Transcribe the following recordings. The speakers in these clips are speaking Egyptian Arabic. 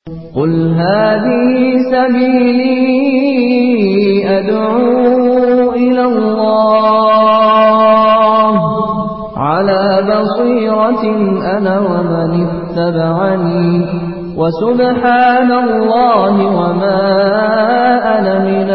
قل هذه سبيلي أدعو إلى الله على بصيرة أنا ومن اتبعني وسبحان الله وما أنا من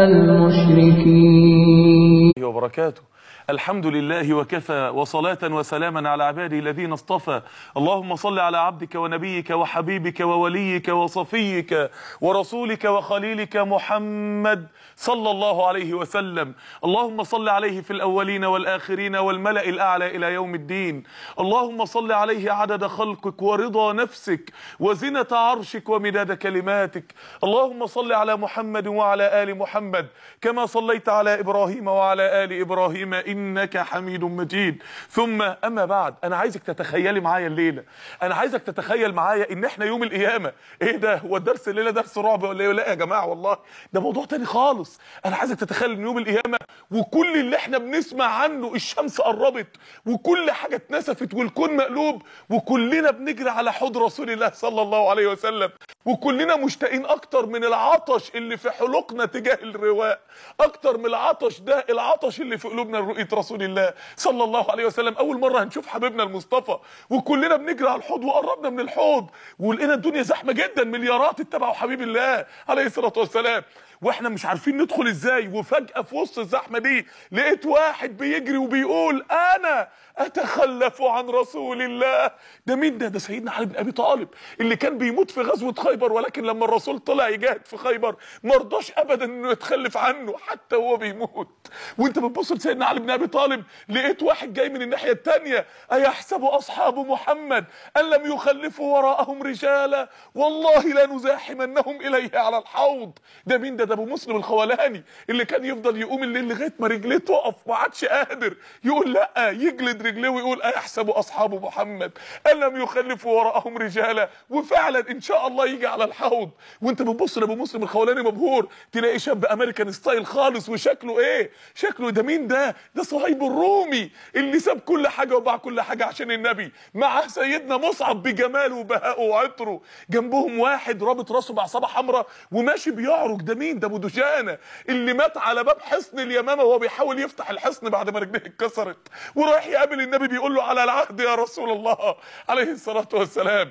المشركين وبركاته الحمد لله وكفى وصلاة وسلاما على عباده الذين اصطفى اللهم صل على عبدك ونبيك وحبيبك ووليك وصفيك ورسولك وخليلك محمد صلى الله عليه وسلم اللهم صل عليه في الأولين والآخرين والملأ الأعلى إلى يوم الدين اللهم صل عليه عدد خلقك ورضا نفسك وزنة عرشك ومداد كلماتك اللهم صل على محمد وعلى آل محمد كما صليت على إبراهيم وعلى آل إبراهيم إنك حميد مجيد ثم أما بعد أنا عايزك تتخيلي معايا الليلة أنا عايزك تتخيل معايا إن إحنا يوم القيامة إيه ده هو الدرس الليلة درس رعب ولا إيه لا يا جماعة والله ده موضوع تاني خالص أنا عايزك تتخيل إن يوم القيامة وكل اللي إحنا بنسمع عنه الشمس قربت وكل حاجة اتنسفت والكون مقلوب وكلنا بنجري على حوض رسول الله صلى الله عليه وسلم وكلنا مشتاقين اكتر من العطش اللي في حلقنا تجاه الرواء اكتر من العطش ده العطش اللي في قلوبنا لرؤيه رسول الله صلى الله عليه وسلم اول مره هنشوف حبيبنا المصطفى وكلنا بنجري على الحوض وقربنا من الحوض ولقينا الدنيا زحمه جدا مليارات اتبعوا حبيب الله عليه الصلاه والسلام واحنا مش عارفين ندخل ازاي وفجاه في وسط الزحمه دي لقيت واحد بيجري وبيقول انا اتخلف عن رسول الله ده مين ده ده سيدنا علي بن ابي طالب اللي كان بيموت في غزوه خيبر ولكن لما الرسول طلع يجاهد في خيبر ما رضاش ابدا انه يتخلف عنه حتى وهو بيموت وانت بتبص لسيدنا علي بن ابي طالب لقيت واحد جاي من الناحيه الثانيه ايحسب اصحاب محمد ان لم يخلفوا وراءهم رجالا والله لا نزاحمنهم اليه على الحوض ده مين ده ده ابو مسلم الخولاني اللي كان يفضل يقوم الليل لغايه ما رجليه تقف ما عادش قادر يقول لا يجلد رجليه ويقول ايحسب اصحاب محمد ان لم يخلفوا وراءهم رجالا وفعلا ان شاء الله يجي على الحوض وانت بتبص لابو مسلم الخولاني مبهور تلاقي شاب امريكان ستايل خالص وشكله ايه شكله ده مين ده ده صهيب الرومي اللي ساب كل حاجه وباع كل حاجه عشان النبي مع سيدنا مصعب بجماله وبهائه وعطره جنبهم واحد رابط راسه بعصابه حمراء وماشي بيعرج ده مين ده ابو دجانه اللي مات على باب حصن اليمامه وهو بيحاول يفتح الحصن بعد ما رجليه اتكسرت ورايح يقابل النبي بيقول له على العهد يا رسول الله عليه الصلاه والسلام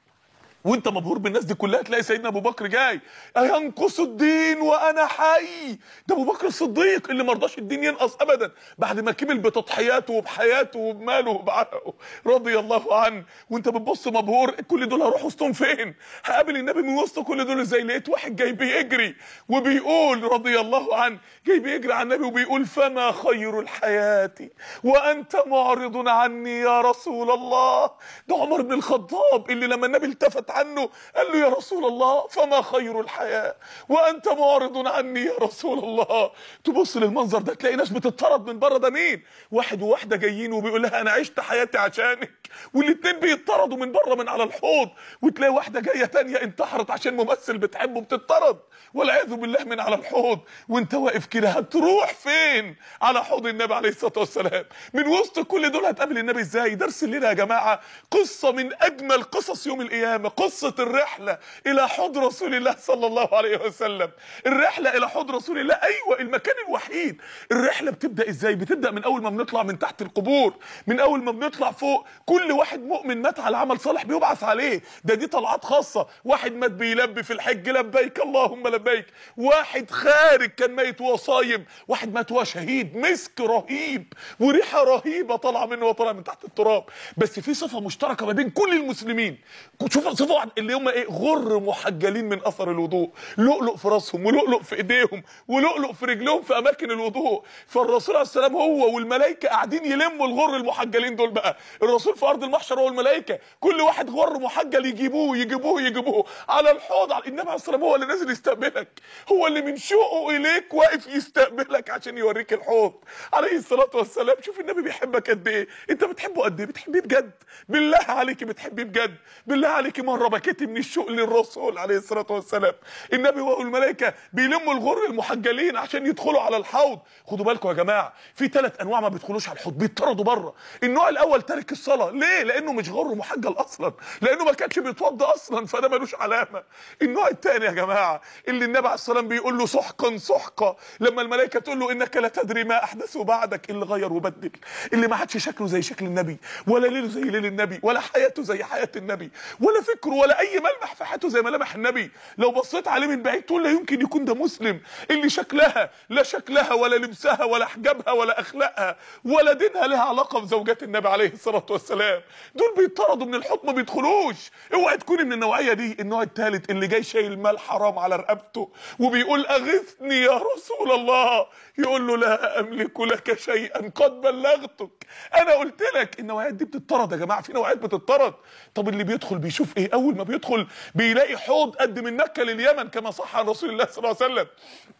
وانت مبهور بالناس دي كلها تلاقي سيدنا ابو بكر جاي ينقص الدين وانا حي ده ابو بكر الصديق اللي ما رضاش الدين ينقص ابدا بعد ما كمل بتضحياته وبحياته وبماله وبعرقه رضي الله عنه وانت بتبص مبهور كل دول هروح وسطهم فين هقابل النبي من وسط كل دول ازاي لقيت واحد جاي بيجري وبيقول رضي الله عنه جاي بيجري على النبي وبيقول فما خير الحياه وانت معرض عني يا رسول الله ده عمر بن الخطاب اللي لما النبي التفت عنه قال له يا رسول الله فما خير الحياة وأنت معرض عني يا رسول الله تبص للمنظر ده تلاقي ناس بتطرد من بره ده مين واحد وواحدة جايين وبيقول لها أنا عشت حياتي عشانك والاتنين بيطردوا من بره من على الحوض وتلاقي واحدة جاية تانية انتحرت عشان ممثل بتحبه بتطرد والعياذ بالله من على الحوض وانت واقف كده هتروح فين على حوض النبي عليه الصلاة والسلام من وسط كل دول هتقابل النبي ازاي درس الليلة يا جماعة قصة من أجمل قصص يوم القيامة قصة الرحلة إلى حوض رسول الله صلى الله عليه وسلم الرحلة إلى حوض رسول الله أيوة المكان الوحيد الرحلة بتبدأ إزاي بتبدأ من أول ما بنطلع من تحت القبور من أول ما بنطلع فوق كل واحد مؤمن مات على عمل صالح بيبعث عليه ده دي طلعات خاصة واحد مات بيلبي في الحج لبيك اللهم لبيك واحد خارج كان ميت وهو صايم واحد مات وهو شهيد مسك رهيب وريحة رهيبة طالعة منه وطالعة من تحت التراب بس في صفة مشتركة ما بين كل المسلمين شوف صفة واحد اللي هم ايه غر محجلين من اثر الوضوء لؤلؤ في راسهم ولؤلؤ في ايديهم ولؤلؤ في رجلهم في اماكن الوضوء فالرسول عليه السلام هو والملائكه قاعدين يلموا الغر المحجلين دول بقى الرسول في ارض المحشر هو والملائكه كل واحد غر محجل يجيبوه يجيبوه يجيبوه على الحوض على النبي عليه السلام هو اللي نازل يستقبلك هو اللي من شوقه اليك واقف يستقبلك عشان يوريك الحوض عليه الصلاه والسلام شوف النبي بيحبك قد ايه انت بتحبه قد ايه بتحبيه بجد بالله عليك بتحبيه بجد بالله عليك ما مره بكيت من الشوق للرسول عليه الصلاه والسلام النبي والملائكه بيلموا الغر المحجلين عشان يدخلوا على الحوض خدوا بالكم يا جماعه في ثلاث انواع ما بيدخلوش على الحوض بيطردوا بره النوع الاول تارك الصلاه ليه لانه مش غر محجل اصلا لانه ما كانش بيتوضى اصلا فده ملوش علامه النوع الثاني يا جماعه اللي النبي عليه الصلاه والسلام بيقول له سحقا سحقا لما الملائكه تقول له انك لا تدري ما احدثه بعدك اللي غير وبدل اللي ما عادش شكله زي شكل النبي ولا ليله زي ليل النبي ولا حياته زي حياه النبي ولا فكره ولا اي ملمح في حياته زي ملامح النبي لو بصيت عليه من بعيد تقول لا يمكن يكون ده مسلم اللي شكلها لا شكلها ولا لبسها ولا حجابها ولا اخلاقها ولا دينها لها علاقه بزوجات النبي عليه الصلاه والسلام دول بيطردوا من الحكم ما بيدخلوش اوعي تكوني من النوعيه دي النوع الثالث اللي جاي شايل مال حرام على رقبته وبيقول اغثني يا رسول الله يقول له لا املك لك شيئا قد بلغتك انا قلت لك النوعيات دي بتطرد يا جماعه في نوعيات بتطرد طب اللي بيدخل بيشوف ايه اول ما بيدخل بيلاقي حوض قد من مكه لليمن كما صح عن رسول الله صلى الله عليه وسلم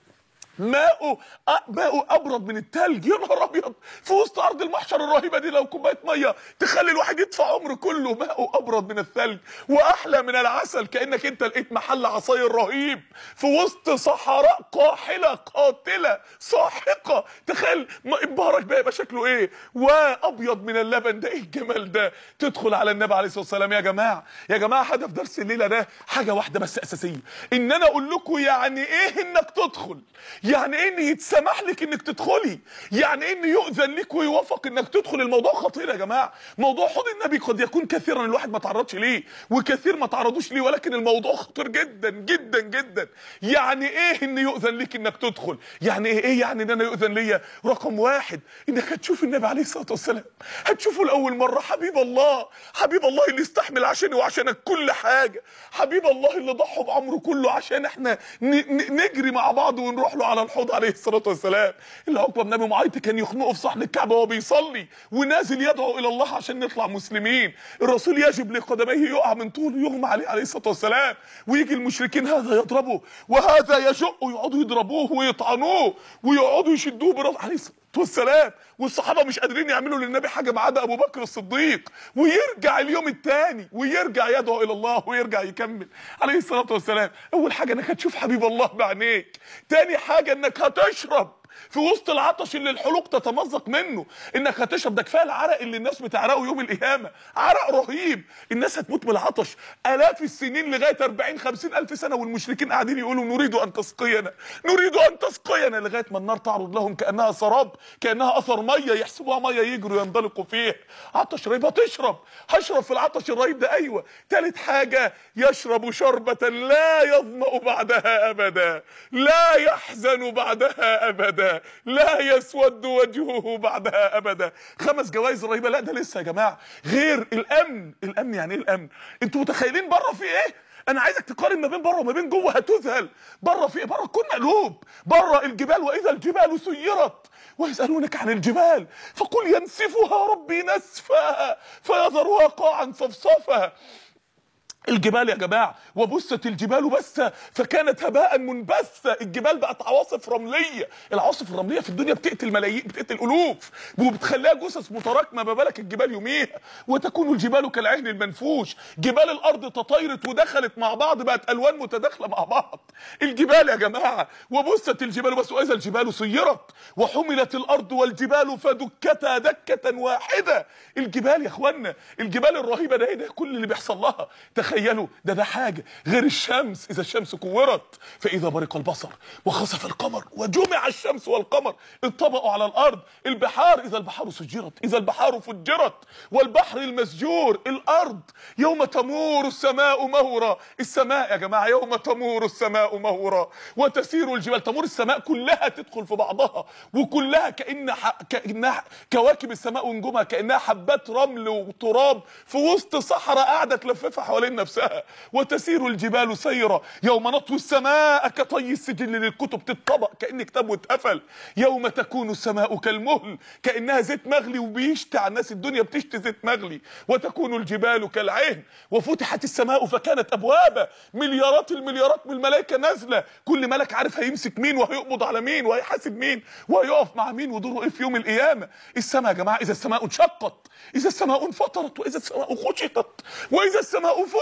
ماءه ماءه ابرد من التلج يا نهار ابيض في وسط ارض المحشر الرهيبه دي لو كوبايه ميه تخلي الواحد يدفع عمره كله ماءه ابرد من الثلج واحلى من العسل كانك انت لقيت محل عصاير رهيب في وسط صحراء قاحله قاتله ساحقه تخيل انبهارك بقى يبقى شكله ايه وابيض من اللبن ده ايه الجمال ده تدخل على النبي عليه الصلاه والسلام يا جماعه يا جماعه هدف درس الليله ده حاجه واحده بس اساسيه ان انا اقول لكم يعني ايه انك تدخل يعني ايه ان يتسمح لك انك تدخلي يعني ايه ان يؤذن لك ويوافق انك تدخل الموضوع خطير يا جماعه موضوع حوض النبي قد يكون كثيرا الواحد ما تعرضش ليه وكثير ما تعرضوش ليه ولكن الموضوع خطير جدا جدا جدا يعني ايه ان يؤذن لك انك تدخل يعني ايه ايه يعني ان انا يؤذن ليا رقم واحد انك هتشوف النبي عليه الصلاه والسلام هتشوفه لاول مره حبيب الله حبيب الله اللي استحمل عشاني وعشانك كل حاجه حبيب الله اللي ضحى بعمره كله عشان احنا نجري مع بعض ونروح له على الحوض عليه الصلاه والسلام اللي عقبه بن ابي معيط كان يخنقه في صحن الكعبه وهو بيصلي ونازل يدعو الى الله عشان نطلع مسلمين الرسول يجب لقدميه يقع من طوله يغمى عليه عليه الصلاه والسلام ويجي المشركين هذا يضربه وهذا يشق يقعدوا يضربوه ويطعنوه ويقعدوا يشدوه براس عليه الصلاه والسلام والصحابه مش قادرين يعملوا للنبي حاجه ما عدا ابو بكر الصديق ويرجع اليوم الثاني ويرجع يدعو الى الله ويرجع يكمل عليه الصلاه والسلام اول حاجه انك هتشوف حبيب الله بعينيك تاني حاجه انك هتشرب في وسط العطش اللي الحلوق تتمزق منه انك هتشرب ده كفايه العرق اللي الناس بتعرقه يوم القيامه عرق رهيب الناس هتموت من العطش الاف السنين لغايه 40 50 الف سنه والمشركين قاعدين يقولوا نريد ان تسقينا نريد ان تسقينا لغايه ما النار تعرض لهم كانها سراب كانها اثر ميه يحسبوها ميه يجروا ينطلقوا فيه عطش رهيب هتشرب هشرب في العطش الرهيب ده ايوه ثالث حاجه يشرب شربه لا يظما بعدها ابدا لا يحزن بعدها ابدا لا يسود وجهه بعدها ابدا خمس جوائز رهيبه لا ده لسه يا جماعه غير الامن الامن يعني ايه الامن انتوا متخيلين بره في ايه انا عايزك تقارن ما بين بره وما بين جوه هتذهل بره في ايه بره كل مقلوب بره الجبال واذا الجبال سيرت ويسالونك عن الجبال فقل ينسفها ربي نسفا فيذرها قاعا صفصفا الجبال يا جماعه وبست الجبال بسا فكانت هباء منبثا الجبال بقت عواصف رمليه العواصف الرمليه في الدنيا بتقتل ملايين بتقتل الوف وبتخليها جثث متراكمه ما بالك الجبال يوميها وتكون الجبال كالعهن المنفوش جبال الارض تطايرت ودخلت مع بعض بقت الوان متداخله مع بعض الجبال يا جماعه وبست الجبال بس واذا الجبال سيرت وحملت الارض والجبال فدكتا دكه واحده الجبال يا اخوانا الجبال الرهيبه ده ايه ده كل اللي بيحصل لها تخيلوا ده ده حاجه غير الشمس اذا الشمس كورت فاذا برق البصر وخسف القمر وجمع الشمس والقمر انطبقوا على الارض البحار اذا البحار سجرت اذا البحار فجرت والبحر المسجور الارض يوم تمور السماء مورا السماء يا جماعه يوم تمور السماء مورا وتسير الجبال تمور السماء كلها تدخل في بعضها وكلها كان كانها كواكب السماء ونجومها كانها حبات رمل وتراب في وسط صحراء قاعده تلففها حوالين نفسها وتسير الجبال سيرا يوم نطوي السماء كطي السجل للكتب تتطبق كان كتاب واتقفل يوم تكون السماء كالمهل كانها زيت مغلي وبيشتي على الناس الدنيا بتشتي زيت مغلي وتكون الجبال كالعهن وفتحت السماء فكانت ابوابا مليارات المليارات من الملائكه نازله كل ملك عارف هيمسك مين وهيقبض على مين وهيحاسب مين وهيقف مع مين ودوره ايه في يوم القيامه السماء يا جماعه اذا السماء انشقت اذا السماء انفطرت واذا السماء خشطت واذا السماء فرجت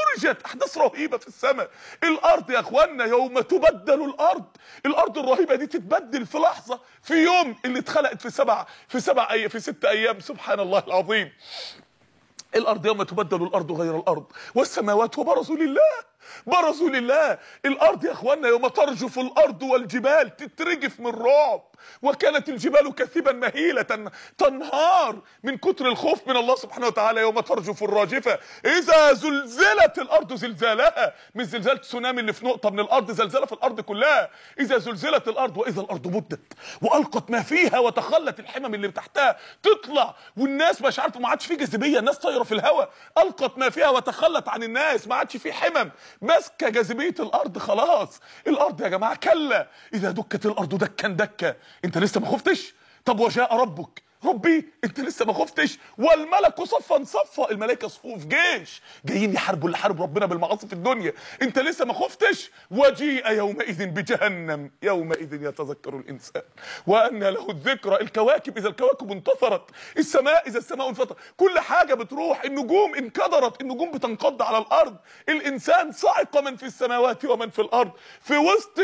فرجت احداث رهيبه في السماء الارض يا اخوانا يوم تبدل الارض الارض الرهيبه دي تتبدل في لحظه في يوم اللي اتخلقت في سبع في سبع أي في ست ايام سبحان الله العظيم الارض يوم تبدل الارض غير الارض والسماوات وبرزوا لله برزوا لله الارض يا اخوانا يوم ترجف الارض والجبال تترجف من رعب وكانت الجبال كثيبا مهيلة تنهار من كتر الخوف من الله سبحانه وتعالى يوم ترجف الراجفة اذا زلزلت الارض زلزالها مش زلزال تسونامي اللي في نقطة من الارض زلزلة في الارض كلها اذا زلزلت الارض واذا الارض مدت والقت ما فيها وتخلت الحمم اللي تحتها تطلع والناس مش عارفه ما عادش في جاذبيه الناس طايره في الهواء القت ما فيها وتخلت عن الناس ما عادش في حمم ماسكه جاذبيه الارض خلاص الارض يا جماعه كلا اذا دكت الارض دكا دكا انت لسه ما خفتش طب وجاء ربك ربي انت لسه ما خفتش والملك صفا صفا الملائكه صفوف جيش جايين يحاربوا اللي حارب ربنا بالمعاصي في الدنيا انت لسه ما خفتش وجيء يومئذ بجهنم يومئذ يتذكر الانسان وان له الذكرى الكواكب اذا الكواكب انتصرت السماء اذا السماء انفطرت كل حاجه بتروح النجوم انكدرت النجوم بتنقض على الارض الانسان صعق من في السماوات ومن في الارض في وسط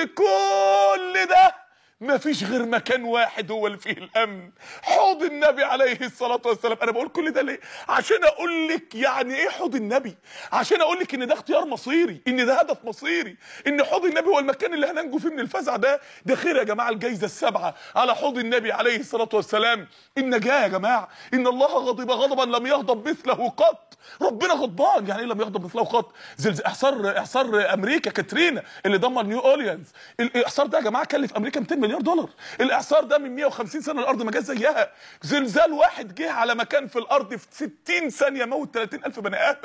كل ده ما فيش غير مكان واحد هو اللي فيه الامن حوض النبي عليه الصلاه والسلام انا بقول كل ده ليه عشان اقول لك يعني ايه حوض النبي عشان اقول لك ان ده اختيار مصيري ان ده هدف مصيري ان حوض النبي هو المكان اللي هننجو فيه من الفزع ده ده خير يا جماعه الجايزه السبعه على حوض النبي عليه الصلاه والسلام النجاه يا جماعه ان الله غضب غضبا لم يغضب مثله قط ربنا غضبان يعني ايه لم يغضب مثله قط زلزال احصار احصار امريكا كاترينا اللي دمر نيو اورليانز الاحصار ده يا جماعه كلف امريكا 200 مليار دولار الاعصار ده من 150 سنه الارض ما جاش زيها زلزال واحد جه على مكان في الارض في 60 ثانيه موت 30000 بني ادم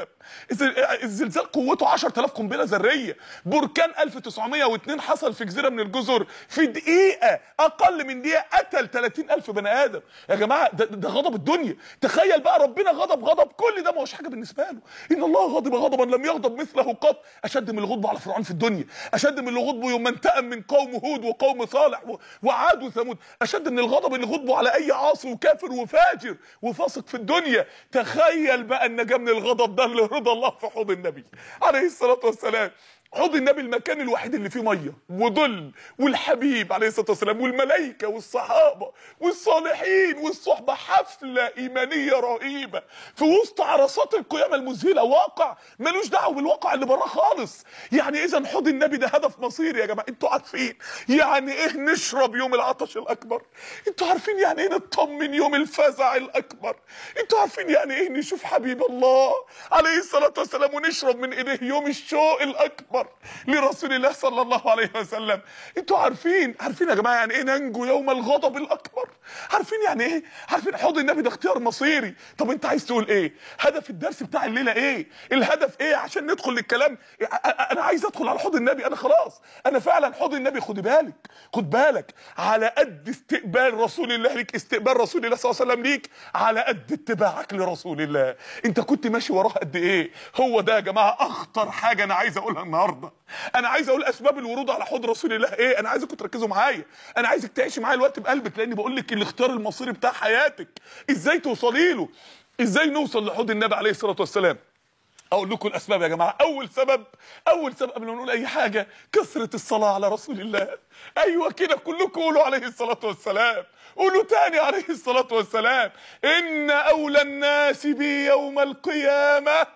الزلزال قوته 10000 قنبله ذريه بركان 1902 حصل في جزيره من الجزر في دقيقه اقل من دقيقه قتل 30000 بني ادم يا جماعه ده, ده غضب الدنيا تخيل بقى ربنا غضب غضب كل ده ما هوش حاجه بالنسبه له ان الله غضب غضبا لم يغضب مثله قط اشد من الغضب على فرعون في الدنيا اشد من الغضب يوم انتقم من قوم هود وقوم صالح وعاد وثمود اشد من الغضب اللي غضبوا على اي عاصي وكافر وفاجر وفاسق في الدنيا تخيل بقى النجاه من الغضب ده اللي رضا الله في حوض النبي عليه الصلاه والسلام حوض النبي المكان الوحيد اللي فيه ميه وظل والحبيب عليه الصلاه والسلام والملائكه والصحابه والصالحين والصحبه حفله ايمانيه رهيبه في وسط عرصات القيامه المذهله واقع ملوش دعوه بالواقع اللي براه خالص يعني اذا حوض النبي ده هدف مصيري يا جماعه انتوا عارفين يعني ايه نشرب يوم العطش الاكبر انتوا عارفين يعني ايه نطمن يوم الفزع الاكبر انتوا عارفين يعني ايه نشوف حبيب الله عليه الصلاه والسلام ونشرب من ايديه يوم الشوق الاكبر اكبر لرسول الله صلى الله عليه وسلم انتوا عارفين عارفين يا جماعه يعني ايه ننجو يوم الغضب الاكبر عارفين يعني ايه عارفين حوض النبي ده اختيار مصيري طب انت عايز تقول ايه هدف الدرس بتاع الليله ايه الهدف ايه عشان ندخل للكلام انا عايز ادخل على حوض النبي انا خلاص انا فعلا حوض النبي خد بالك خد بالك على قد استقبال رسول الله ليك استقبال رسول الله صلى الله عليه وسلم ليك على قد اتباعك لرسول الله انت كنت ماشي وراه قد ايه هو ده يا جماعه اخطر حاجه انا عايز اقولها النهارده انا عايز اقول اسباب الورود على حوض رسول الله ايه انا عايزكم تركزوا معايا انا عايزك تعيشي معايا الوقت بقلبك لاني بقول لك الاختيار المصيري بتاع حياتك ازاي توصلي له ازاي نوصل لحوض النبي عليه الصلاه والسلام اقول لكم الاسباب يا جماعه اول سبب اول سبب قبل ما نقول اي حاجه كثره الصلاه على رسول الله ايوه كده كلكم قولوا عليه الصلاه والسلام قولوا تاني عليه الصلاه والسلام ان اولى الناس بي يوم القيامه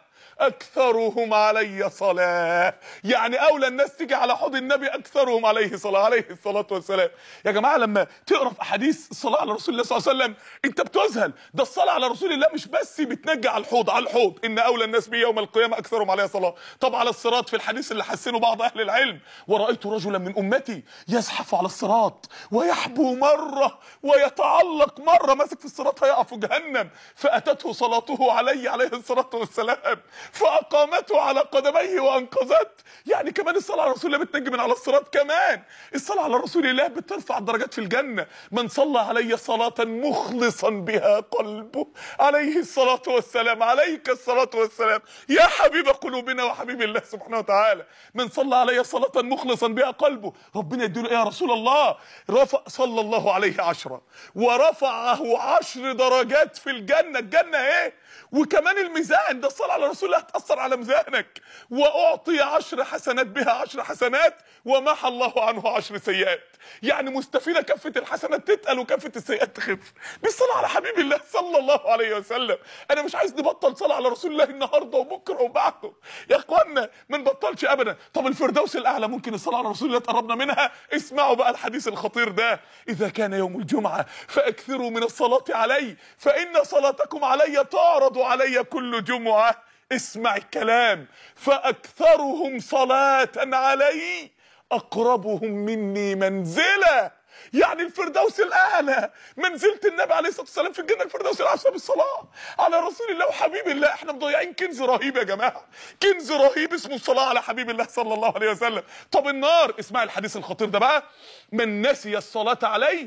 اكثرهم علي صلاه يعني اولى الناس تيجي على حوض النبي اكثرهم عليه صلاه عليه الصلاه والسلام يا جماعه لما تقرا في احاديث الصلاه على رسول الله صلى الله عليه وسلم انت بتذهل ده الصلاه على رسول الله مش بس بتنجي على الحوض على الحوض ان اولى الناس بي يوم القيامه اكثرهم عليه صلاه طب على الصراط في الحديث اللي حسنه بعض اهل العلم ورايت رجلا من امتي يزحف على الصراط ويحبو مره ويتعلق مره ماسك في الصراط هيقع في جهنم فاتته صلاته علي عليه الصلاه والسلام فاقامته على قدميه وانقذته يعني كمان الصلاه على رسول الله بتنجي من على الصراط كمان الصلاه على رسول الله بترفع الدرجات في الجنه من صلى علي صلاه مخلصا بها قلبه عليه الصلاه والسلام عليك الصلاه والسلام يا حبيب قلوبنا وحبيب الله سبحانه وتعالى من صلى علي صلاه مخلصا بها قلبه ربنا يديله ايه يا رسول الله رفع صلى الله عليه عشرة ورفعه عشر درجات في الجنه الجنه ايه وكمان الميزان ده الصلاه على رسول الله هتاثر على ميزانك واعطي عشر حسنات بها عشر حسنات ومحى الله عنه عشر سيئات يعني مستفيده كفه الحسنات تتقل وكفه السيئات تخف بالصلاه على حبيب الله صلى الله عليه وسلم انا مش عايز نبطل صلاه على رسول الله النهارده وبكره وبعده يا اخوانا ما نبطلش ابدا طب الفردوس الاعلى ممكن الصلاه على رسول الله تقربنا منها اسمعوا بقى الحديث الخطير ده اذا كان يوم الجمعه فاكثروا من الصلاه علي فان صلاتكم علي تعرض علي كل جمعه اسمع الكلام فاكثرهم صلاه علي اقربهم مني منزله يعني الفردوس الاعلى منزله النبي عليه الصلاه والسلام في الجنه الفردوس الاعلى بسبب الصلاه على رسول الله وحبيب الله احنا مضيعين كنز رهيب يا جماعه كنز رهيب اسمه الصلاه على حبيب الله صلى الله عليه وسلم طب النار اسمع الحديث الخطير ده بقى من نسي الصلاه عليه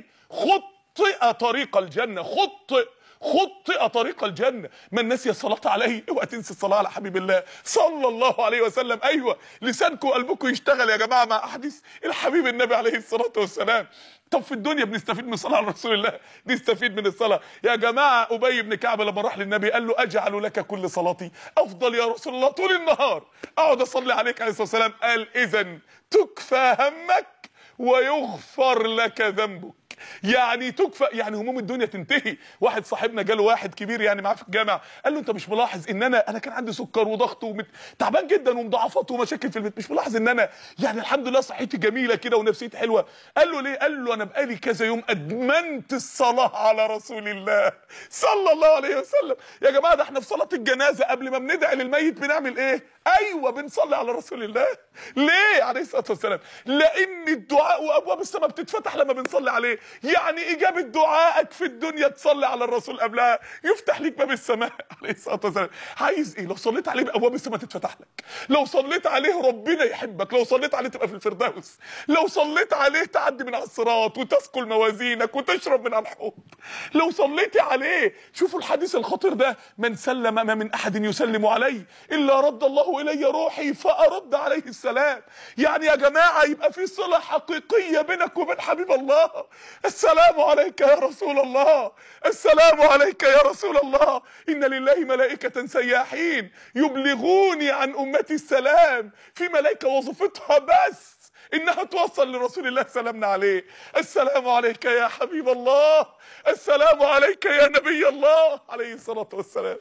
خطئ طريق الجنه خطئ خطئ طريق الجنه من نسي الصلاه عليه اوعى تنسي الصلاه على حبيب الله صلى الله عليه وسلم ايوه لسانكم وقلبكم يشتغل يا جماعه مع احاديث الحبيب النبي عليه الصلاه والسلام طب في الدنيا بنستفيد من الصلاه على رسول الله نستفيد من الصلاه يا جماعه ابي بن كعب لما راح للنبي قال له اجعل لك كل صلاتي افضل يا رسول الله طول النهار اقعد اصلي عليك عليه الصلاه والسلام قال اذا تكفى همك ويغفر لك ذنبك يعني تكفى يعني هموم الدنيا تنتهي واحد صاحبنا جاله واحد كبير يعني معاه في الجامع قال له انت مش ملاحظ ان انا انا كان عندي سكر وضغط ومت... تعبان جدا ومضاعفات ومشاكل في البيت مش ملاحظ ان انا يعني الحمد لله صحتي جميله كده ونفسيتي حلوه قال له ليه قال له انا بقالي كذا يوم ادمنت الصلاه على رسول الله صلى الله عليه وسلم يا جماعه ده احنا في صلاه الجنازه قبل ما بندعي للميت بنعمل ايه ايوه بنصلي على رسول الله ليه عليه الصلاه والسلام لان الدعاء وابواب السماء بتتفتح لما بنصلي عليه يعني اجابه دعائك في الدنيا تصلي على الرسول قبلها يفتح ليك باب السماء عليه الصلاه والسلام عايز ايه لو صليت عليه ابواب السماء تتفتح لك لو صليت عليه ربنا يحبك لو صليت عليه تبقى في الفردوس لو صليت عليه تعدي من على الصراط وتثقل موازينك وتشرب من على الحوض لو صليت عليه شوفوا الحديث الخطير ده من سلم ما من احد يسلم علي الا رد الله الي روحي فارد عليه السلام يعني يا جماعه يبقى في صله حقيقيه بينك وبين حبيب الله السلام عليك يا رسول الله السلام عليك يا رسول الله ان لله ملائكه سياحين يبلغوني عن امتي السلام في ملائكه وظيفتها بس انها توصل لرسول الله سلامنا عليه السلام عليك يا حبيب الله السلام عليك يا نبي الله عليه الصلاه والسلام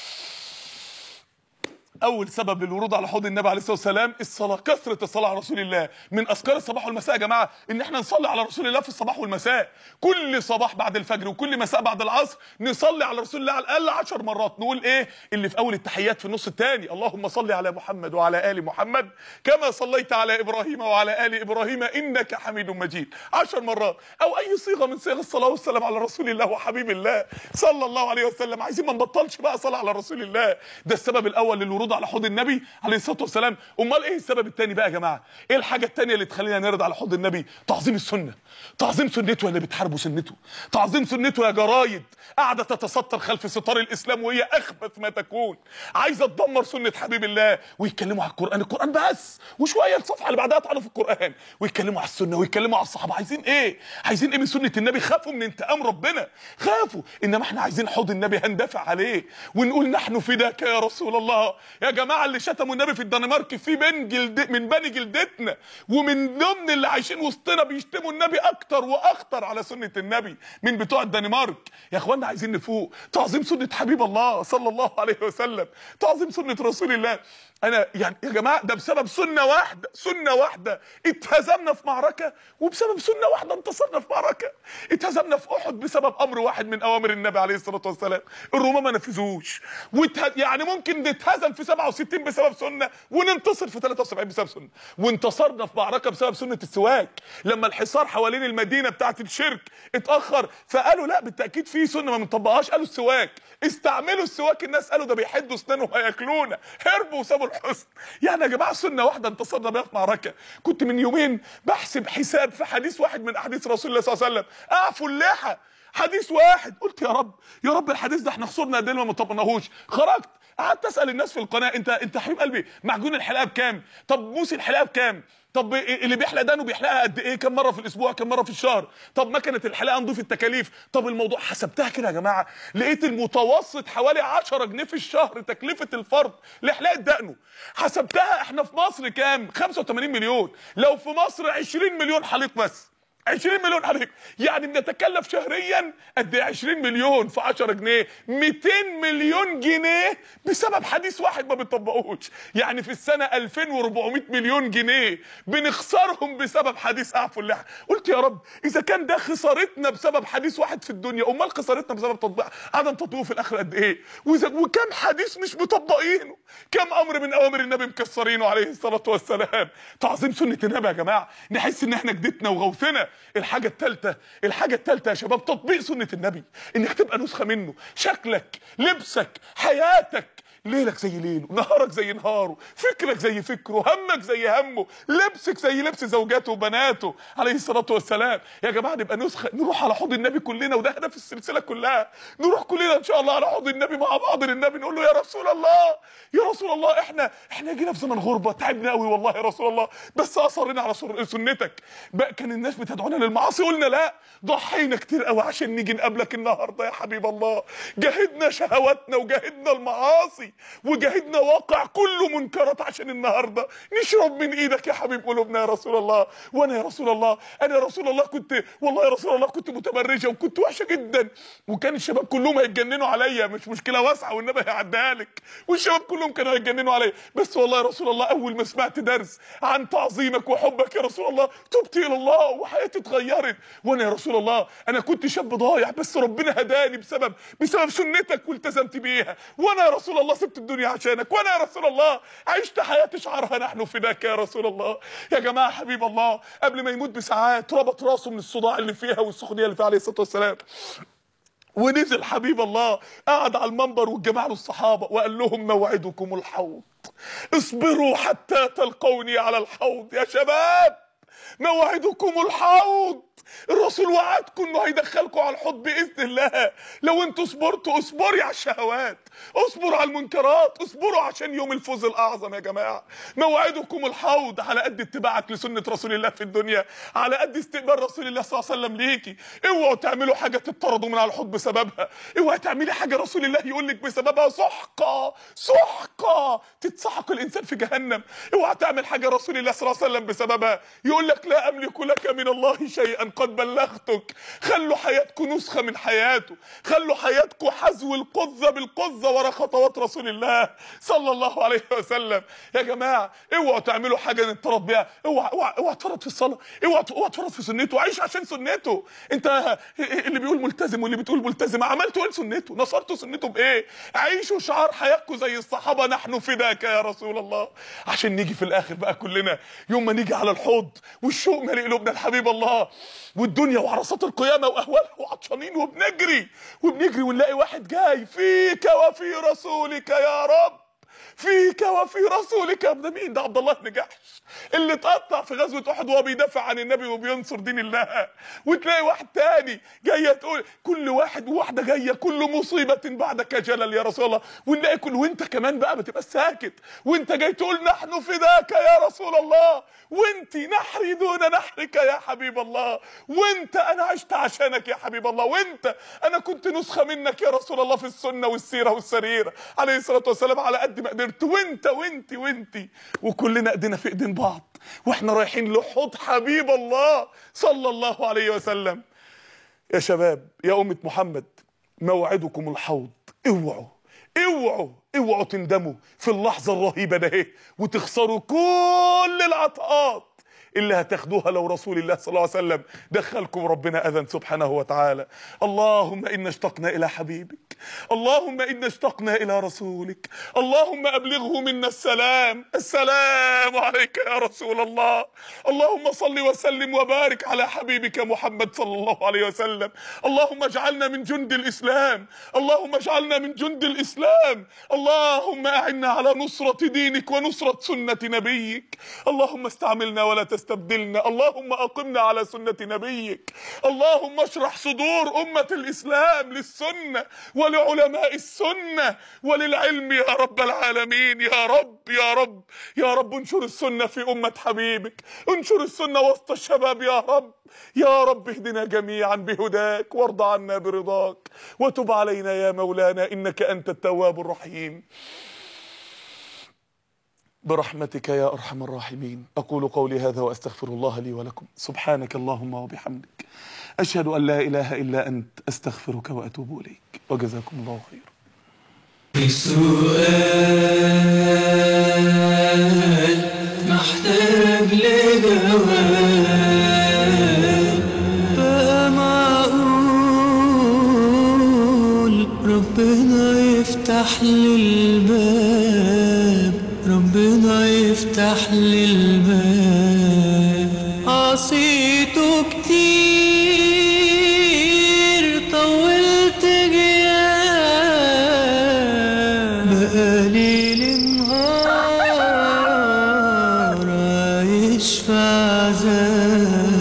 اول سبب للورود على حوض النبي عليه الصلاه والسلام الصلاه كثره الصلاه على رسول الله من اذكار الصباح والمساء يا جماعه ان احنا نصلي على رسول الله في الصباح والمساء كل صباح بعد الفجر وكل مساء بعد العصر نصلي على رسول الله على الاقل 10 مرات نقول ايه اللي في اول التحيات في النص الثاني اللهم صل على محمد وعلى ال محمد كما صليت على ابراهيم وعلى ال ابراهيم انك حميد مجيد 10 مرات او اي صيغه من صيغ الصلاه والسلام على رسول الله وحبيب الله صلى الله عليه وسلم عايزين ما نبطلش بقى صلاه على رسول الله ده السبب الاول للورود على حوض النبي عليه الصلاه والسلام امال ايه السبب الثاني بقى يا جماعه ايه الحاجه الثانيه اللي تخلينا نرد على حوض النبي تعظيم السنه تعظيم سنته اللي بتحاربوا سنته تعظيم سنته يا جرايد قاعده تتستر خلف ستار الاسلام وهي اخبث ما تكون عايزه تدمر سنه حبيب الله ويتكلموا على القران القران بس وشويه الصفحه اللي بعدها طعنوا في القران ويتكلموا على السنه ويتكلموا على الصحابه عايزين ايه عايزين ايه من سنه النبي خافوا من انتقام ربنا خافوا انما احنا عايزين حوض النبي هندافع عليه ونقول نحن فداك يا رسول الله يا جماعه اللي شتموا النبي في الدنمارك في بين جلد من بني جلدتنا ومن ضمن اللي عايشين وسطنا بيشتموا النبي اكتر واخطر على سنه النبي من بتوع الدنمارك يا اخوانا عايزين نفوق تعظيم سنه حبيب الله صلى الله عليه وسلم تعظيم سنه رسول الله انا يعني يا جماعه ده بسبب سنه واحده سنه واحده اتهزمنا في معركه وبسبب سنه واحده انتصرنا في معركه اتهزمنا في احد بسبب امر واحد من اوامر النبي عليه الصلاه والسلام الرومان ما نفذوش وته... يعني ممكن نتهزم في 67 بسبب سنه وننتصر في 73 بسبب سنه وانتصرنا في معركه بسبب سنه السواك لما الحصار حوالين المدينه بتاعه الشرك اتاخر فقالوا لا بالتاكيد في سنه ما بنطبقهاش قالوا السواك استعملوا السواك الناس قالوا ده بيحدوا اسنانهم هياكلونا هربوا وسابوا الحسن يعني يا جماعه سنه واحده انتصرنا بيها في معركه كنت من يومين بحسب حساب في حديث واحد من احاديث رسول الله صلى الله عليه وسلم اعفوا اللحى حديث واحد قلت يا رب يا رب الحديث ده احنا خسرنا قد ايه ما طبقناهوش خرجت قعدت اسال الناس في القناه انت انت حبيب قلبي معجون الحلاقه بكام طب موس الحلاقه بكام طب اللي بيحلق دقنه بيحلقها قد ايه كم مره في الاسبوع كم مره في الشهر طب مكنه الحلاقه نضيف التكاليف طب الموضوع حسبتها كده يا جماعه لقيت المتوسط حوالي 10 جنيه في الشهر تكلفه الفرد لحلاقه دقنه حسبتها احنا في مصر كام 85 مليون لو في مصر 20 مليون حليق بس 20 مليون حليق يعني بنتكلف شهريا قد ايه 20 مليون في 10 جنيه 200 مليون جنيه بسبب حديث واحد ما بنطبقوش يعني في السنه 2400 مليون جنيه بنخسرهم بسبب حديث اعفوا اللحى قلت يا رب اذا كان ده خسارتنا بسبب حديث واحد في الدنيا امال خسارتنا بسبب تطبيق عدم تطبيقه في الاخره قد ايه واذا وكم حديث مش مطبقينه كم امر من اوامر النبي مكسرينه عليه الصلاه والسلام تعظيم سنه النبي يا جماعه نحس ان احنا جدتنا وغوثنا الحاجه الثالثه الحاجه الثالثه يا شباب تطبيق سنه النبي انك تبقى نسخه منه شكلك لبسك حياتك ليلك زي ليله نهارك زي نهاره فكرك زي فكره همك زي همه لبسك زي لبس زوجاته وبناته عليه الصلاه والسلام يا جماعه نبقى نسخه نروح على حوض النبي كلنا وده هدف السلسله كلها نروح كلنا ان شاء الله على حوض النبي مع بعض للنبي نقول له يا رسول الله يا رسول الله احنا احنا جينا في زمن غربه تعبنا قوي والله يا رسول الله بس اصرنا على سر- سنتك بقى كان الناس بتدعونا للمعاصي قلنا لا ضحينا كتير قوي عشان نيجي نقابلك النهارده يا حبيب الله جاهدنا شهواتنا وجاهدنا المعاصي وجاهدنا واقع كله منكرات عشان النهارده نشرب من ايدك يا حبيب قلوبنا يا رسول الله وانا يا رسول الله انا يا رسول الله كنت والله يا رسول الله كنت متبرجه وكنت وحشه جدا وكان الشباب كلهم هيتجننوا عليا مش مشكله واسعه والنبي هيعديها لك والشباب كلهم كانوا هيتجننوا عليا بس والله يا رسول الله اول ما سمعت درس عن تعظيمك وحبك يا رسول الله تبت الى الله وحياتي اتغيرت وانا يا رسول الله انا كنت شاب ضايع بس ربنا هداني بسبب بسبب سنتك والتزمت بيها وانا يا رسول الله سبت الدنيا عشانك وانا يا رسول الله عشت حياه شعرها نحن فداك يا رسول الله يا جماعه حبيب الله قبل ما يموت بساعات ربط راسه من الصداع اللي فيها والسخونيه اللي فيها عليه الصلاه والسلام ونزل حبيب الله قعد على المنبر والجماعه له الصحابه وقال لهم موعدكم الحوض اصبروا حتى تلقوني على الحوض يا شباب موعدكم الحوض الرسول وعدكم انه هيدخلكم على الحوض باذن الله لو انتوا صبرتوا اصبري على الشهوات اصبروا على المنكرات اصبروا عشان يوم الفوز الاعظم يا جماعه موعدكم الحوض على قد اتباعك لسنه رسول الله في الدنيا على قد استقبال رسول الله صلى الله عليه وسلم ليكي اوعوا تعملوا حاجه تطردوا من على الحوض بسببها اوعي تعملي حاجه رسول الله يقول لك بسببها سحقه سحقه تتسحق الانسان في جهنم اوعى تعمل حاجه رسول الله صلى الله عليه وسلم بسببها يقول لك لا املك لك من الله شيئا قد بلغتك خلوا حياتكم نسخه من حياته خلوا حياتكم حذو القذه بالقذه ورا خطوات رسول الله صلى الله عليه وسلم يا جماعه اوعوا تعملوا حاجه نتفرض بيها اوعى اوعى اوعى تفرط في الصلاه اوعى اوعى تفرط في سنته عيش عشان سنته انت اللي بيقول ملتزم واللي بتقول ملتزم عملتوا ايه سنته نصرتوا سنته بايه عيشوا شعار حياتكم زي الصحابه نحن فداك يا رسول الله عشان نيجي في الاخر بقى كلنا يوم ما نيجي على الحوض والشوق مالي قلوبنا الحبيب الله والدنيا وعرصات القيامه واهوالها وعطشانين وبنجري وبنجري ونلاقي واحد جاي فيك وفي رسولك يا رب فيك وفي رسولك يا ابن مين ده عبد الله بن جحش اللي اتقطع في غزوه احد وهو بيدافع عن النبي وبينصر دين الله وتلاقي واحد تاني جايه تقول كل واحد وواحده جايه كل مصيبه بعدك جلل يا رسول الله ونلاقي كل وانت كمان بقى ما تبقى ساكت وانت جاي تقول نحن فداك يا رسول الله وانت نحري دون نحرك يا حبيب الله وانت انا عشت عشانك يا حبيب الله وانت انا كنت نسخه منك يا رسول الله في السنه والسيره والسريره عليه الصلاه والسلام على قد ما قدرت وانت وانت وانت وكلنا ايدينا في ايدين بعض واحنا رايحين لحوض حبيب الله صلى الله عليه وسلم يا شباب يا أمة محمد موعدكم الحوض اوعوا اوعوا اوعوا تندموا في اللحظة الرهيبة ده اهي وتخسروا كل العطاءات اللي هتاخدوها لو رسول الله صلى الله عليه وسلم دخلكم ربنا اذن سبحانه وتعالى اللهم انا اشتقنا الى حبيبك اللهم انا اشتقنا الى رسولك اللهم ابلغه منا السلام السلام عليك يا رسول الله اللهم صل وسلم وبارك على حبيبك محمد صلى الله عليه وسلم اللهم اجعلنا من جند الاسلام اللهم اجعلنا من جند الاسلام اللهم اعنا على نصرة دينك ونصرة سنة نبيك اللهم استعملنا ولا تستعملنا تستبدلنا اللهم أقمنا على سنة نبيك اللهم اشرح صدور أمة الإسلام للسنة ولعلماء السنة وللعلم يا رب العالمين يا رب يا رب يا رب انشر السنة في أمة حبيبك انشر السنة وسط الشباب يا رب يا رب اهدنا جميعا بهداك وارض عنا برضاك وتب علينا يا مولانا إنك أنت التواب الرحيم برحمتك يا أرحم الراحمين أقول قولي هذا وأستغفر الله لي ولكم سبحانك اللهم وبحمدك أشهد أن لا إله إلا أنت أستغفرك وأتوب إليك وجزاكم الله خيرا السؤال محتاج لجواب بقى معقول ربنا يفتح لي الباب ربنا يفتح لي الباب عصيته كتير طولت جياب بقالي النهار عايش في عذاب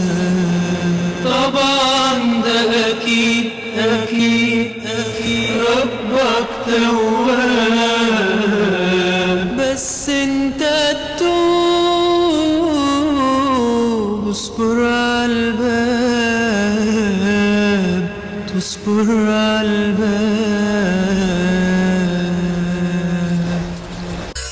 طبعا ده أكيد أكيد أكيد ربك تواب بس انت تتوب اصبر على الباب تصبر على الباب